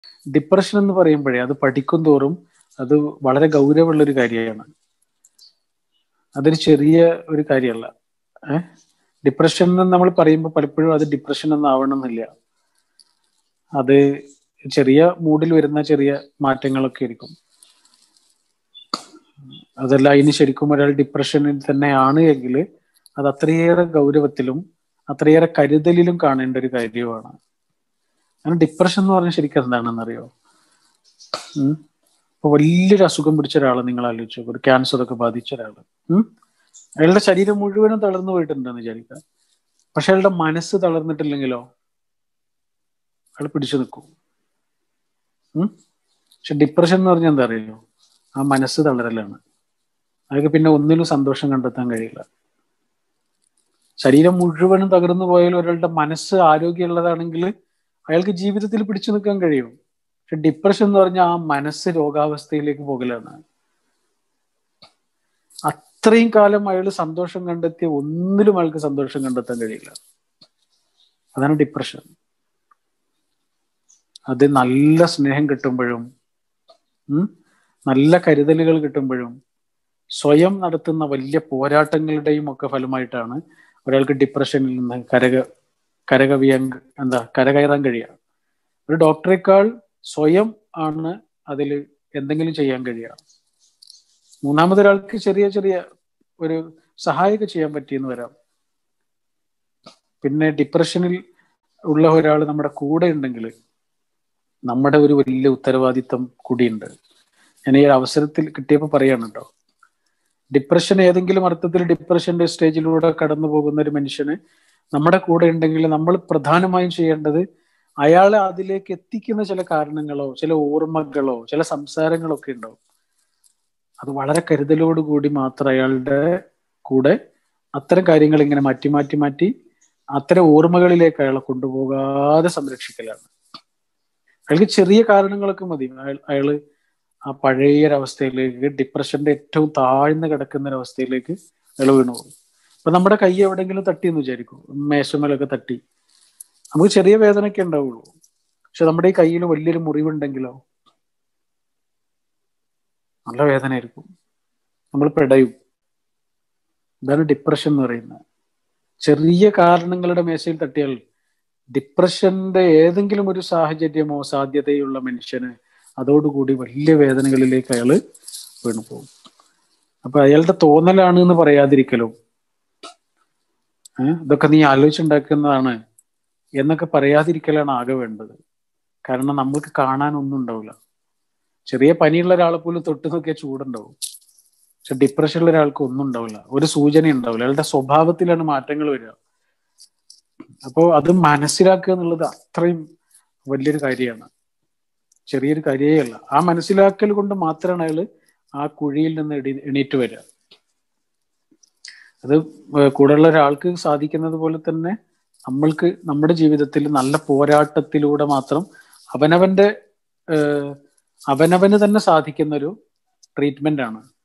depression എന്ന് പറയുമ്പോഴേ അത് പഠിക്കും തോറും അത് വളരെ ഗൗരവമുള്ള ഒരു കാര്യമാണ് അതൊരു ചെറിയ ഒരു കാര്യമല്ല ഏഹ് ഡിപ്രഷൻ എന്ന് നമ്മൾ പറയുമ്പോൾ പലപ്പോഴും അത് ഡിപ്രഷൻ ഒന്നും ആവണമെന്നില്ല അത് ചെറിയ മൂഡിൽ വരുന്ന ചെറിയ മാറ്റങ്ങളൊക്കെ ആയിരിക്കും അതല്ല അതിന് ശരിക്കും ഒരാൾ ഡിപ്രഷനിൽ തന്നെയാണ് എങ്കിൽ അത് അത്രയേറെ ഗൗരവത്തിലും അത്രയേറെ കരുതലിലും കാണേണ്ട ഒരു കാര്യമാണ് കാരണം ഡിപ്രഷൻ എന്ന് പറഞ്ഞാൽ ശരിക്കും എന്താണെന്ന് അറിയോ ഉം ഇപ്പൊ വലിയൊരു അസുഖം പിടിച്ച ഒരാളെ നിങ്ങൾ ആലോചിച്ചു ഒരു ക്യാൻസർ ഒക്കെ ബാധിച്ച ഒരാള് ഉം അയാളുടെ ശരീരം മുഴുവനും തളർന്നു പോയിട്ടുണ്ടെന്ന് വിചാരിക്കുക പക്ഷെ അയാളുടെ മനസ്സ് തളർന്നിട്ടില്ലെങ്കിലോ അയാൾ പിടിച്ചു നിൽക്കും ഉം പക്ഷെ ഡിപ്രഷൻ എന്ന് പറഞ്ഞാൽ എന്താ അറിയോ ആ മനസ്സ് തളരലാണ് അയാൾക്ക് പിന്നെ ഒന്നിലും സന്തോഷം കണ്ടെത്താൻ കഴിയില്ല ശരീരം മുഴുവനും തകർന്നു പോയാൽ ഒരാളുടെ മനസ്സ് ആരോഗ്യമുള്ളതാണെങ്കിൽ അയാൾക്ക് ജീവിതത്തിൽ പിടിച്ചു നിൽക്കാൻ കഴിയും പക്ഷെ ഡിപ്രഷൻ എന്ന് പറഞ്ഞാൽ ആ മനസ്സ് രോഗാവസ്ഥയിലേക്ക് പോകലാണ് അത്രയും കാലം അയാൾ സന്തോഷം കണ്ടെത്തിയ ഒന്നിലും അയാൾക്ക് സന്തോഷം കണ്ടെത്താൻ കഴിയില്ല അതാണ് ഡിപ്രഷൻ അത് നല്ല സ്നേഹം കിട്ടുമ്പോഴും ഉം, നല്ല കരുതലുകൾ കിട്ടുമ്പോഴും സ്വയം നടത്തുന്ന വലിയ പോരാട്ടങ്ങളുടെയും ഒക്കെ ഫലമായിട്ടാണ് ഒരാൾക്ക് ഡിപ്രഷനിൽ നിന്ന് കരക കരകവിയാൻ എന്താ കരകയറാൻ കഴിയുക ഒരു ഡോക്ടറെക്കാൾ സ്വയം ആണ് അതിൽ എന്തെങ്കിലും ചെയ്യാൻ കഴിയുക മൂന്നാമതൊരാൾക്ക് ചെറിയ ചെറിയ ഒരു സഹായമൊക്കെ ചെയ്യാൻ പറ്റിയെന്ന് വരാം പിന്നെ ഡിപ്രഷനിൽ ഉള്ള ഒരാൾ നമ്മുടെ കൂടെ ഉണ്ടെങ്കിൽ നമ്മുടെ ഒരു വലിയ ഉത്തരവാദിത്തം കൂടിയുണ്ട് ഞാൻ ഈ ഒരു അവസരത്തിൽ കിട്ടിയപ്പോൾ പറയാണ് കേട്ടോ ഡിപ്രഷൻ ഏതെങ്കിലും അർത്ഥത്തിൽ ഡിപ്രഷന്റെ സ്റ്റേജിലൂടെ കടന്നു പോകുന്ന ഒരു മനുഷ്യന് നമ്മുടെ കൂടെ ഉണ്ടെങ്കിൽ നമ്മൾ പ്രധാനമായും ചെയ്യേണ്ടത് അയാളെ അതിലേക്ക് എത്തിക്കുന്ന ചില കാരണങ്ങളോ ചില ഓർമ്മകളോ ചില സംസാരങ്ങളോ ഒക്കെ ഉണ്ടാവും അത് വളരെ കരുതലോടുകൂടി മാത്രം അയാളുടെ കൂടെ അത്തരം കാര്യങ്ങൾ ഇങ്ങനെ മാറ്റി മാറ്റി മാറ്റി അത്തരം ഓർമ്മകളിലേക്ക് അയാളെ കൊണ്ടുപോകാതെ സംരക്ഷിക്കലാണ് അയാൾക്ക് ചെറിയ കാരണങ്ങളൊക്കെ മതി അയാൾ അയാള് ആ പഴയ ഒരവസ്ഥയിലേക്ക് ഡിപ്രഷന്റെ ഏറ്റവും താഴ്ന്ന് കിടക്കുന്ന ഒരവസ്ഥയിലേക്ക് അയാൾ വീണു പോകും അപ്പൊ നമ്മുടെ കൈ എവിടെയെങ്കിലും തട്ടി എന്ന് വിചാരിക്കും മേശമേലൊക്കെ തട്ടി നമുക്ക് ചെറിയ വേദനയൊക്കെ ഉണ്ടാവുള്ളൂ പക്ഷെ നമ്മുടെ ഈ കയ്യിൽ വലിയൊരു മുറിവുണ്ടെങ്കിലോ നല്ല വേദനയായിരിക്കും നമ്മൾ പെടയും ഇതാണ് ഡിപ്രഷൻ എന്ന് പറയുന്നത് ചെറിയ കാരണങ്ങളുടെ മേശയിൽ തട്ടിയാൽ ഡിപ്രഷന്റെ ഏതെങ്കിലും ഒരു സാഹചര്യമോ സാധ്യതയുള്ള മനുഷ്യന് അതോടുകൂടി വലിയ വേദനകളിലേക്ക് അയാള് വീണു പോകും അപ്പൊ അയാളുടെ തോന്നലാണ് എന്ന് പറയാതിരിക്കലും ഏഹ് ഇതൊക്കെ നീ ആലോചിച്ചുണ്ടാക്കുന്നതാണ് എന്നൊക്കെ പറയാതിരിക്കലാണ് ആകെ വേണ്ടത് കാരണം നമ്മൾക്ക് കാണാനൊന്നും ഉണ്ടാവില്ല ചെറിയ പനിയുള്ള ഒരാളെ പോലും തൊട്ട് നോക്കിയാൽ ചൂടുണ്ടാവും പക്ഷെ ഡിപ്രഷനുള്ള ഒരാൾക്ക് ഒന്നും ഉണ്ടാവില്ല ഒരു സൂചന ഉണ്ടാവില്ല അയാളുടെ സ്വഭാവത്തിലാണ് മാറ്റങ്ങൾ വരിക അപ്പോൾ അത് മനസ്സിലാക്കുക എന്നുള്ളത് അത്രയും വലിയൊരു കാര്യമാണ് ചെറിയൊരു കാര്യമേ അല്ല ആ മനസ്സിലാക്കൽ കൊണ്ട് മാത്രമാണ് അയാൾ ആ കുഴിയിൽ നിന്ന് എടി എണീറ്റ് വരിക അത് കൂടെയുള്ള ഒരാൾക്ക് സാധിക്കുന്നത് പോലെ തന്നെ നമ്മൾക്ക് നമ്മുടെ ജീവിതത്തിൽ നല്ല പോരാട്ടത്തിലൂടെ മാത്രം അവനവന്റെ അവനവന് തന്നെ സാധിക്കുന്ന ഒരു ട്രീറ്റ്മെന്റ് ആണ്